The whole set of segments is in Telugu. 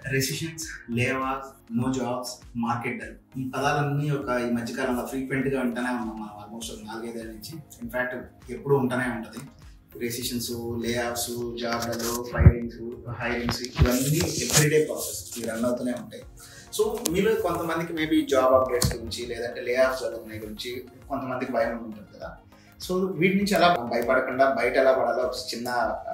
recessions layoffs no jobs market dull ఈ పదాలన్నీ ఒక ఈ మధ్యకాలంలో ఫ్రీక్వెంట్ గా ఉంటూనే ఉన్నాం మనం ఆల్మోస్ట్ ఒక నాలుగైదేళ్ళ నుంచి ఇన్ఫాక్ట్ ఎప్పుడు ఉంటూనే ఉంటది recessions layoffs job dull firings hirings ఇవన్నీ ఎవ్రీడే ప్రాసెస్ ఇవి రన్ అవుతూనే ఉంటాయి సో మీరు కొంతమందికి మేబీ జాబ్ అప్డేట్స్ గురించి లేదంటే లేఆఫ్స్ జరుగుతున్నాయి గురించి కొంతమందికి భయం ఉంటుంది కదా సో వీటి నుంచి ఎలా భయపడకుండా బయట ఎలా పడాలో ఒక చిన్న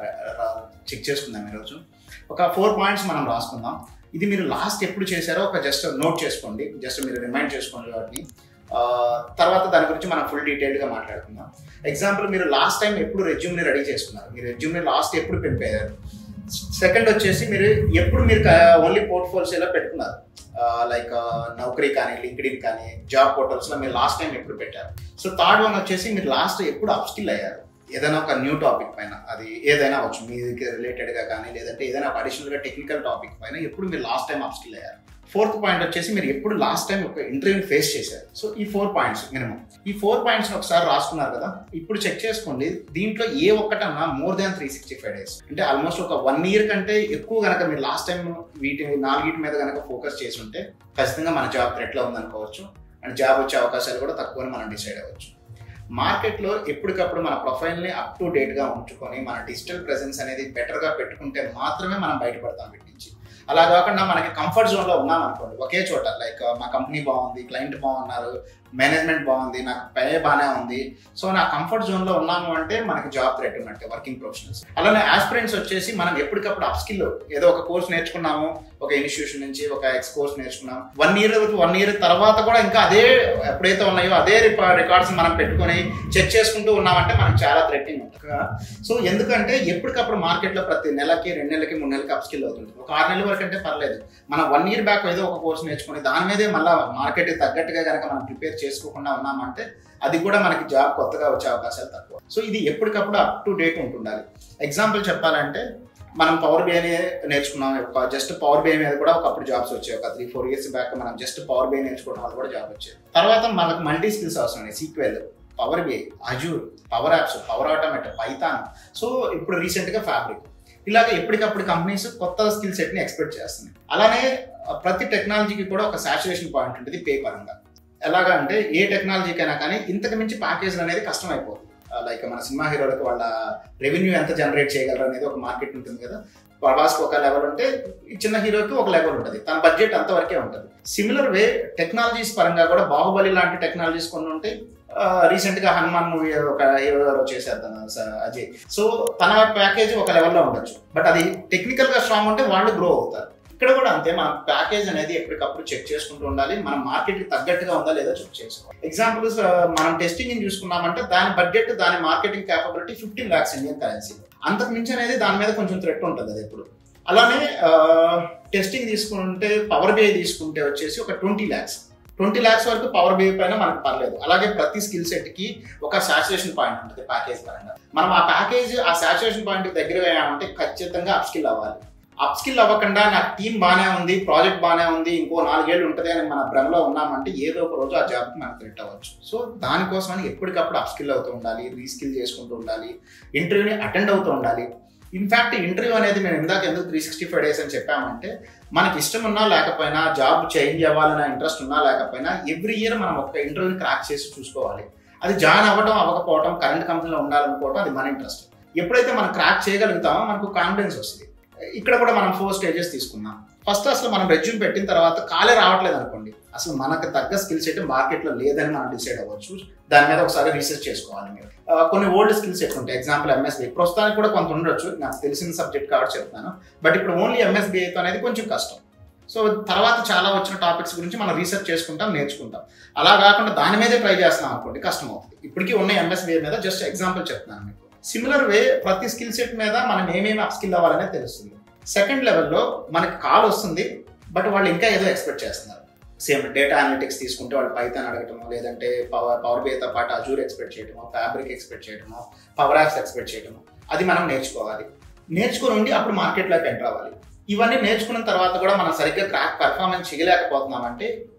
చెక్ చేసుకుందాం ఈరోజు ఒక ఫోర్ పాయింట్స్ మనం రాసుకుందాం ఇది మీరు లాస్ట్ ఎప్పుడు చేశారో ఒక జస్ట్ నోట్ చేసుకోండి జస్ట్ మీరు రిమైండ్ చేసుకోండి వాటిని ఆ, తర్వాత దాని గురించి మనం ఫుల్ డీటెయిల్గా మాట్లాడుకుందాం ఎగ్జాంపుల్ మీరు లాస్ట్ టైం ఎప్పుడు రెజ్యూమ్ని రెడీ చేసుకున్నారు మీరు రెజ్యూమ్ని లాస్ట్ ఎప్పుడు ప్రిపేర్ అయ్యారు సెకండ్ వచ్చేసి మీరు ఎప్పుడు మీరు ఓన్లీ పోర్ట్ఫోలియోలో పెట్టుకున్నారు లైక్ నౌకరీ కానీ లింక్డ్ఇన్ కానీ జాబ్ పోర్టల్స్లో మీరు లాస్ట్ టైం ఎప్పుడు పెట్టారు సో థర్డ్ వన్ వచ్చేసి మీరు లాస్ట్ ఎప్పుడు అప్స్కిల్ అయ్యారు ఏదైనా ఒక న్యూ టాపిక్ పైన అది ఏదైనా అవచ్చు మీది రిలేటెడ్గా కానీ లేదంటే ఏదైనా ఒక అడిషనల్గా టెక్నికల్ టాపిక్ పైన ఎప్పుడు మీరు లాస్ట్ టైం అప్స్కిల్ అయ్యారు ఫోర్త్ పాయింట్ వచ్చేసి మీరు ఎప్పుడు లాస్ట్ టైం ఒక ఇంటర్వ్యూ ఫేస్ చేశారు సో ఈ ఫోర్ పాయింట్స్ మినిమం ఈ ఫోర్ పాయింట్స్ ఒకసారి రాసుకున్నారు కదా ఇప్పుడు చెక్ చేసుకోండి దీంట్లో ఏ ఒక్కటన్నా more than three sixty five days అంటే ఆల్మోస్ట్ ఒక వన్ ఇయర్ కంటే ఎక్కువ కనుక మీరు లాస్ట్ టైం వీటి నాలుగిటి మీద కనుక ఫోకస్ చేసి ఉంటే ఖచ్చితంగా మన జాబ్ థ్రెట్లో ఉందనుకోవచ్చు అండ్ జాబ్ వచ్చే అవకాశాలు కూడా తక్కువని మనం డిసైడ్ అవ్వచ్చు మార్కెట్లో ఎప్పటికప్పుడు మన ప్రొఫైల్ని అప్ టు డేట్గా ఉంచుకొని మన డిజిటల్ ప్రెసెన్స్ అనేది బెటర్గా పెట్టుకుంటే మాత్రమే మనం బయటపడతాం వీటి నుంచి అలా కాకుండా మనకి కంఫర్ట్ జోన్లో ఉన్నాం అనుకోండి ఒకే చోట లైక్ మా కంపెనీ బాగుంది క్లయింట్ బాగున్నారు మేనేజ్మెంట్ బాగుంది నాకు పే బాగానే ఉంది సో నా కంఫర్ట్ జోన్లో ఉన్నాము అంటే మనకి జాబ్ థ్రెట్ ఉన్నట్టే వర్కింగ్ ప్రొఫెషనల్స్ అలానే ఆస్పిరెంట్స్ వచ్చేసి మనం ఎప్పటికప్పుడు అప్ స్కిల్ ఏదో ఒక కోర్స్ నేర్చుకున్నాము ఒక ఇన్స్టిట్యూషన్ నుంచి ఒక ఎక్స్ కోర్స్ నేర్చుకున్నాం వన్ ఇయర్ వన్ ఇయర్ తర్వాత కూడా ఇంకా అదే ఎప్పుడైతే ఉన్నాయో అదే రికార్డ్స్ మనం పెట్టుకొని చెక్ చేసుకుంటూ ఉన్నామంటే మనకి చాలా థ్రెట్టింగ్ ఉంటుంది సో ఎందుకంటే ఎప్పటికప్పుడు మార్కెట్లో ప్రతి నెలకి రెండు నెలలకి మూడు నెలలకి అప్ స్కిల్ అవుతుంది ఒక ఆరు నెలల వరకు అంటే పర్లేదు మనం వన్ ఇయర్ బ్యాక్ ఏదో ఒక కోర్స్ నేర్చుకుని దాని మీదే మళ్ళీ మార్కెట్ తగ్గట్టుగా కనుక మనం ప్రిపేర్ చేసుకోకుండా ఉన్నామంటే అది కూడా మనకి జాబ్ కొత్తగా వచ్చే అవకాశాలు తక్కువ సో ఇది ఎప్పటికప్పుడు అప్ టు డేట్ ఉంటుండాలి ఎగ్జాంపుల్ చెప్పాలంటే మనం పవర్ బిఐ నేర్చుకున్నాం ఒక జస్ట్ పవర్ బిఐ మీద కూడా ఒకప్పుడు జాబ్స్ వచ్చాయి ఒక త్రీ ఫోర్ ఇయర్స్ బ్యాక్ మనం జస్ట్ పవర్ బిఐ నేర్చుకోవడం వల్ల కూడా జాబ్ వచ్చేది తర్వాత మనకు మల్టీ స్కిల్స్ అవసరం SQL power BI Azure power apps power automate Python so ఇప్పుడు రీసెంట్గా ఫ్యాబ్రిక్ ఇలాగ ఎప్పటికప్పుడు కంపెనీస్ కొత్త స్కిల్ సెట్ని ఎక్స్పెక్ట్ చేస్తున్నాయి అలానే ప్రతి టెక్నాలజీకి కూడా ఒక సాచురేషన్ పాయింట్ ఉంటుంది పే పరంగా ఎలాగా అంటే ఏ టెక్నాలజీకైనా కానీ ఇంతకు మించి ప్యాకేజ్ అనేది కష్టం అయిపోతుంది లైక్ మన సినిమా హీరోలకు వాళ్ళ రెవెన్యూ ఎంత జనరేట్ చేయగలరు అనేది ఒక మార్కెట్ ఉంటుంది కదా ప్రభాస్కి ఒక లెవెల్ ఉంటే ఈ చిన్న హీరోకి ఒక లెవెల్ ఉంటుంది తన బడ్జెట్ అంతవరకే ఉంటుంది సిమిలర్ వే టెక్నాలజీస్ పరంగా కూడా బాహుబలి లాంటి టెక్నాలజీస్ కొన్ని ఉంటాయి రీసెంట్ గా హనుమాన్ మూవీ ఒక హీరో గారు చేశారు తన స- అజయ్ సో తన ప్యాకేజ్ ఒక లెవెల్లో ఉండొచ్చు బట్ అది టెక్నికల్ గా స్ట్రాంగ్ ఉంటే వాళ్ళు గ్రో అవుతారు ఇక్కడ కూడా అంతే మన ప్యాకేజ్ అనేది ఎప్పటికప్పుడు చెక్ చేసుకుంటూ ఉండాలి మన మార్కెట్ కి తగ్గట్టుగా ఉందా లేదా చెక్ చేసుకోవాలి ఎగ్జాంపుల్స్ మనం టెస్టింగ్ చూసుకున్నామంటే దాని బడ్జెట్ దాని marketing capability fifteen lakhs Indian currency అంతకు మించి అనేది దాని మీద కొంచెం థ్రెట్ ఉంటుంది అది ఎప్పుడు అలానే టెస్టింగ్ తీసుకుంటే పవర్ బిఐ తీసుకుంటే వచ్చేసి ఒక ట్వంటీ ల్యాక్స్ ట్వంటీ ల్యాక్స్ వరకు పవర్ బిఐ పైన మనకు పర్లేదు అలాగే ప్రతి స్కిల్ సెట్ కి ఒక సాచురేషన్ పాయింట్ ఉంటుంది ప్యాకేజ్ పరంగా మనం ఆ ప్యాకేజ్ ఆ సాచురేషన్ పాయింట్ దగ్గర అయ్యామంటే ఖచ్చితంగా అప్స్కిల్ అవ్వాలి అప్స్కిల్ అవ్వకుండా నాకు టీం బాగానే ఉంది ప్రాజెక్ట్ బాగానే ఉంది ఇంకో నాలుగేళ్ళు ఉంటుంది అని మన భ్రమలో ఉన్నామంటే ఏదో ఒక రోజు ఆ జాబ్కి మనకు థ్రెట్ అవ్వచ్చు సో దానికోసమని ఎప్పటికప్పుడు అప్స్కిల్ అవుతూ ఉండాలి రీస్కిల్ చేసుకుంటూ ఉండాలి ఇంటర్వ్యూని అటెండ్ అవుతూ ఉండాలి ఇన్ఫాక్ట్ ఇంటర్వ్యూ అనేది మేము ఇందాక ఎందుకు త్రీ సిక్స్టీ ఫైవ్ డేస్ అని చెప్పామంటే మనకి ఇష్టం ఉన్నా లేకపోయినా జాబ్ చేంజ్ అవ్వాలన్న ఇంట్రెస్ట్ ఉన్నా లేకపోయినా ఎవ్రీ ఇయర్ మనం ఒక ఇంటర్వ్యూని క్రాక్ చేసి చూసుకోవాలి అది జాయిన్ అవ్వడం అవ్వకపోవడం కరెంట్ కంపెనీలో ఉండాలనుకోవడం అది మన ఇంట్రెస్ట్ ఎప్పుడైతే మనం క్రాక్ చేయగలుగుతామో మనకు కాన్ఫిడెన్స్ వస్తుంది ఇక్కడ కూడా మనం ఫోర్ స్టేజెస్ తీసుకున్నాం ఫస్ట్ అసలు మనం రెజ్యూమ్ పెట్టిన తర్వాత కాలే రావట్లేదు అనుకోండి అసలు మనకు తగ్గ స్కిల్ సెట్ మార్కెట్లో లేదని మనం డిసైడ్ అవ్వచ్చు దాని మీద ఒకసారి రీసెర్చ్ చేసుకోవాలి మీరు ఆ, కొన్ని ఓల్డ్ స్కిల్ సెట్ ఉంటాయి ఎగ్జాంపుల్ ఎంఎస్బి ప్రస్తుతానికి కూడా కొంత ఉండొచ్చు నాకు తెలిసిన సబ్జెక్ట్ కాబట్టి చెప్తాను బట్ ఇప్పుడు ఓన్లీ ఎంఎస్బిఐతో అనేది కొంచెం కష్టం సో తర్వాత చాలా వచ్చిన టాపిక్స్ గురించి మనం రీసెర్చ్ చేసుకుంటాం నేర్చుకుంటాం అలా కాకుండా దాని మీదే ట్రై చేస్తున్నాం అనుకోండి కష్టం అవుతుంది ఇప్పటికీ ఉన్న ఎంఎస్బిఐ మీద జస్ట్ ఎగ్జాంపుల్ చెప్తున్నాను మీకు సిమిలర్ వే ప్రతి స్కిల్ సెట్ మీద మనం ఏమేమి అప్ స్కిల్ అవ్వాలనే తెలుస్తుంది సెకండ్ లెవెల్లో మనకి కాల్ వస్తుంది బట్ వాళ్ళు ఇంకా ఏదో ఎక్స్పెక్ట్ చేస్తున్నారు సేమ్ డేటా అనలిటిక్స్ తీసుకుంటే వాళ్ళు పైథాన్ అడగటమో లేదంటే పవర్ పవర్ బేతో పాటు అజూర్ ఎక్స్పెక్ట్ చేయడమో ఫ్యాబ్రిక్ ఎక్స్పెక్ట్ చేయడమో పవర్ యాప్స్ ఎక్స్పెక్ట్ చేయడమో అది మనం నేర్చుకోవాలి నేర్చుకుని ఉండి అప్పుడు మార్కెట్లోకి ఎంటర్ అవ్వాలి ఇవన్నీ నేర్చుకున్న తర్వాత కూడా మనం సరిగ్గా క్రాక్ పర్ఫార్మెన్స్ చేయలేకపోతున్నామంటే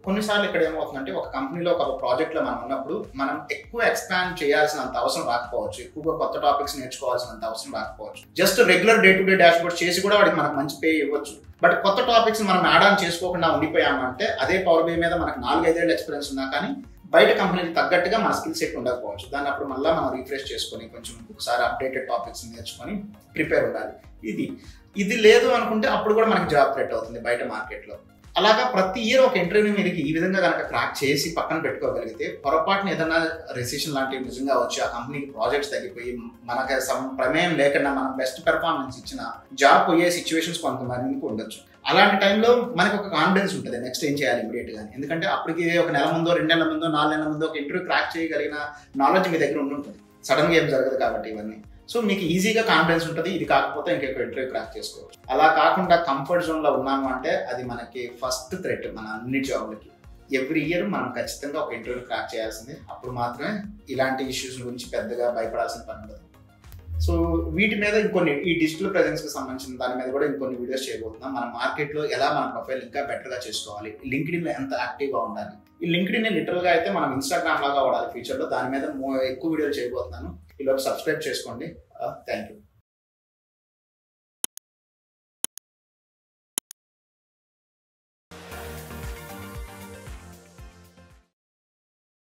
కొన్నిసార్లు ఇక్కడ ఏమవుతుందంటే ఒక కంపెనీలో ఒక ప్రాజెక్ట్ లో మనం ఉన్నప్పుడు మనం ఎక్కువ ఎక్స్పాండ్ చేయాల్సినంత అవసరం రాకపోవచ్చు ఎక్కువగా కొత్త టాపిక్స్ నేర్చుకోవాల్సినంత అవసరం రాకపోవచ్చు just regular day to day dashboard చేసి కూడా వాడికి మనకు మంచి పే ఇవ్వచ్చు బట్ కొత్త టాపిక్స్ మనం యాడ్ ఆన్ చేసుకోకుండా ఉండిపోయామంటే అదే పవర్ బై మీద మనకు నాలుగైదేళ్ళ ఎక్స్పీరియన్స్ ఉన్నా కానీ బయట కంపెనీకి తగ్గట్టుగా మన స్కిల్ సెట్ ఉండకపోవచ్చు దాన్ని అప్పుడు మళ్ళీ మనం రిఫ్రెష్ చేసుకొని కొంచెం ఒకసారి అప్డేటెడ్ టాపిక్స్ నేర్చుకొని ప్రిపేర్ ఉండాలి ఇది ఇది లేదు అనుకుంటే అప్పుడు కూడా మనకి జాబ్ థ్రెట్ అవుతుంది బయట మార్కెట్లో అలాగా ప్రతి ఇయర్ ఒక ఇంటర్వ్యూ మీరు ఈ విధంగా కనుక క్రాక్ చేసి పక్కన పెట్టుకోగలిగితే పొరపాటున ఏదైనా రెసిషన్ లాంటివి నిజంగా వచ్చి ఆ కంపెనీకి ప్రాజెక్ట్స్ తగ్గిపోయి మనకి సమ ప్రమేయం లేకుండా మనం బెస్ట్ పెర్ఫార్మెన్స్ ఇచ్చిన జాబ్ పోయే సిచ్యువేషన్స్ కొంతమందికి ఉండొచ్చు అలాంటి టైంలో మనకు ఒక కాన్ఫిడెన్స్ ఉంటుంది నెక్స్ట్ ఏం చేయాలి ఇమీడియట్ గా ఎందుకంటే అప్పటికి ఒక నెల ముందో రెండు నెలల ముందో నాలుగు నెలల ముందో ఒక ఇంటర్వ్యూ క్రాక్ చేయగలిగిన నాలెడ్జ్ మీ దగ్గర ఉండుంటుంది సడన్ గా ఏం జరగదు కాబట్టి ఇవన్నీ సో మీకు ఈజీగా కాన్ఫిడెన్స్ ఉంటుంది ఇది కాకపోతే ఇంకొక ఇంటర్వ్యూ క్రాక్ చేసుకోవచ్చు అలా కాకుండా కంఫర్ట్ జోన్ లో ఉన్నాము అంటే అది మనకి ఫస్ట్ థ్రెట్ మన అన్ని జాబ్లకి ఎవ్రీ ఇయర్ మనం ఖచ్చితంగా ఒక ఇంటర్వ్యూ క్రాక్ చేయాల్సిందే అప్పుడు మాత్రమే ఇలాంటి ఇష్యూస్ గురించి పెద్దగా భయపడాల్సిన పని ఉండదు సో వీటి మీద ఇంకొన్ని ఈ డిజిటల్ ప్రెజెన్స్ కి సంబంధించిన దాని మీద కూడా ఇంకొన్ని వీడియోస్ చేయబోతున్నాం మన మార్కెట్ లో ఎలా మన ప్రొఫైల్ ఇంకా బెటర్ గా చేసుకోవాలి లింక్డ్ లో ఎంత యాక్టివ్ గా ఉండాలి ఈ లింక్డ్ ఇన్ లిటరల్ గా అయితే మనం ఇన్స్టాగ్రామ్ లాగా వాడాలి ఫ్యూచర్ లో దాని మీద ఎక్కువ వీడియోలు చేయబోతున్నాను ఈలోపు సబ్స్క్రైబ్ చేసుకోండి థ్యాంక్ యూ